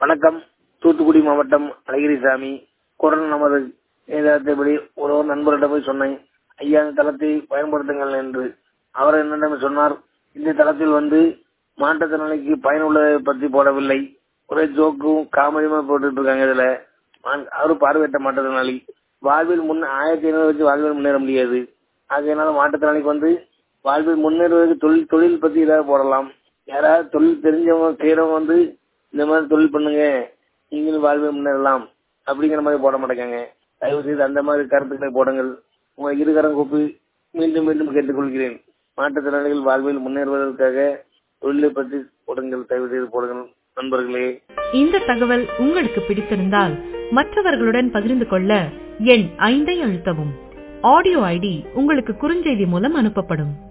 வணக்கம் தூத்துக்குடி மாவட்டம் அழகிரிசாமி கொரோனா நமது ஏதாத்தபடி ஒரு ஒரு நண்பர்கிட்ட போய் சொன்னேன் ஐயா இந்த தளத்தை பயன்படுத்துங்கள் என்று அவர் என்னிடம் சொன்னார் இந்த தளத்தில் வந்து மாற்றுத்திறனாளிக்கு பயனுள்ளதை பற்றி போடவில்லை ஒரே ஜோக்கும் காமெடியுமா போட்டுட்டு இருக்காங்க இதுல நான் அவரு பார்வையிட்ட மாற்றுத்திறனாளி வாழ்வில் முன் ஆயிரத்தி ஐநூறு வச்சு வாழ்வில் முன்னேற முடியாது ஆகையினால மாற்றுத்திறனாளிக்கு வந்து வாழ்வில் முன்னேறுவதற்கு தொழில் தொழில் பத்தி ஏதாவது போடலாம் யாராவது தொழில் தெரிஞ்சவங்க செய்யறவங்க வந்து இந்த மாதிரி தொழில் பண்ணுங்க நீங்களும் வாழ்வில் முன்னேறலாம் அப்படிங்கிற மாதிரி போட மாட்டேங்க தயவு செய்து அந்த மாதிரி கருத்துக்களை போடுங்கள் உங்களை இருகரம் கூப்பி மீண்டும் மீண்டும் கேட்டுக்கொள்கிறேன் மாற்றுத்திறனாளிகள் வாழ்வில் முன்னேறுவதற்காக தொழிலை பற்றி போடுங்கள் தயவு செய்து போடுங்கள் நண்பர்களே இந்த தகவல் உங்களுக்கு பிடித்திருந்தால் மற்றவர்களுடன் பகிர்ந்து கொள்ள எண் ஐந்தை அழுத்தவும் ஆடியோ ஐடி உங்களுக்கு குறுஞ்செய்தி மூலம் அனுப்பப்படும்